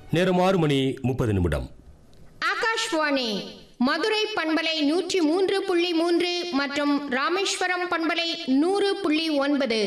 நேரம் ஆறு மணி முப்பது நிமிடம் ஆகாஷ்வாணி மதுரை பண்பலை நூற்றி மூன்று புள்ளி மூன்று மற்றும் ராமேஸ்வரம் பண்பலை நூறு புள்ளி ஒன்பது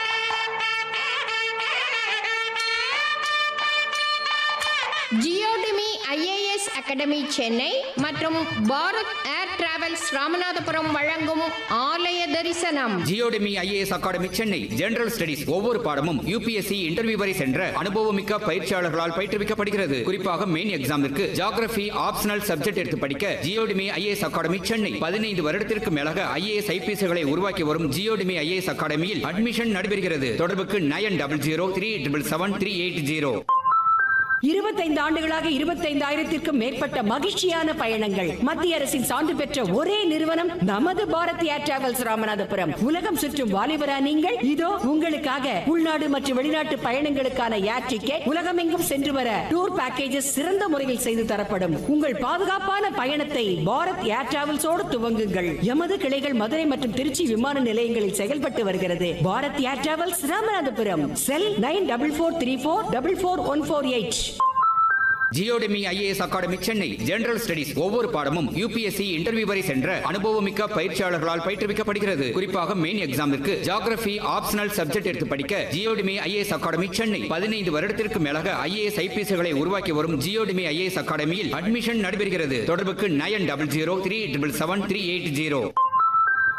ஜியோடிமி ஐஏஎஸ் அகாடமி சென்னை மற்றும் பாரத் ஏர் டிராவல்ஸ் ராமநாதபுரம் வழங்கும் ஆலய தரிசனம் Geodemy IAS academy Chennai general studies ஒவ்வொரு பாடமும் யூபிஎஸ்சி இன்டர்வியூ வரை சென்ற அனுபவமிக்க பயிற்சியாளர்களால் பயிற்றுவிக்கப்படுகிறது குறிப்பாக மெயின் எக்ஸாமிற்கு ஜியோகிராபி ஆப்ஷனல் சப்ஜெக்ட் எடுத்து படிக்க ஜியோடெமி ஐஏஎஸ் அகாடமி சென்னை பதினைந்து வருடத்திற்கு மேலாக ஐஏஎஸ் ஐபிஎஸ்களை உருவாக்கி வரும் ஜியோடெமி ஐஏஎஸ் அகாடமியில் அட்மிஷன் நடைபெறுகிறது தொடர்புக்கு nine double zero three triple seven three eight zero இருபத்தைந்து ஆண்டுகளாக இருபத்தைந்தாயிரத்திற்கும் மேற்பட்ட மகிழ்ச்சியான பயணங்கள் மத்திய அரசின் சான்று பெற்ற ஒரே நிறுவனம் நமது பாரத் ஏர் டிராவல்ஸ் ராமநாதபுரம் உலகம் சுற்றும் வாலிபரா நீங்கள் இதோ உங்களுக்காக உள்நாடு மற்றும் வெளிநாட்டு பயணங்களுக்கான ஏர் டிக்கெட் உலகமெங்கும் சென்று வர டூர் பேக்கேஜஸ் சிறந்த முறையில் செய்து தரப்படும் உங்கள் பாதுகாப்பான பயணத்தை பாரத் ஏர் டிராவல்ஸோடு துவங்குங்கள் எமது கிளைகள் மதுரை மற்றும் திருச்சி விமான நிலையங்களில் செயல்பட்டு வருகிறது Bharat air travels Ramanathapuram cell nine double four three four double four one four eight Geodemy IAS academy Chennai general studies ஒவ்வொரு பாடமும் யூபிஎஸ்சி இன்டர்வியூ வரை சென்ற அனுபவமிக்க பயிற்சியாளர்களால் பயிற்றுவிக்கப்படுகிறது குறிப்பாக மெயின் எக்ஸாமிற்கு ஜியோகிராபி ஆப்ஷனல் சப்ஜெக்ட் எடுத்து படிக்க ஜியோடெமி ஐஏஎஸ் அகாடமி சென்னை பதினைந்து வருடத்திற்கு மேலாக ஐஏஎஸ் ஐபிஎஸ்களை உருவாக்கி வரும் ஜியோடெமி ஐஏஎஸ் அகாடமியில் அட்மிஷன் நடைபெறுகிறது தொடர்புக்கு nine double zero three triple seven three eight zero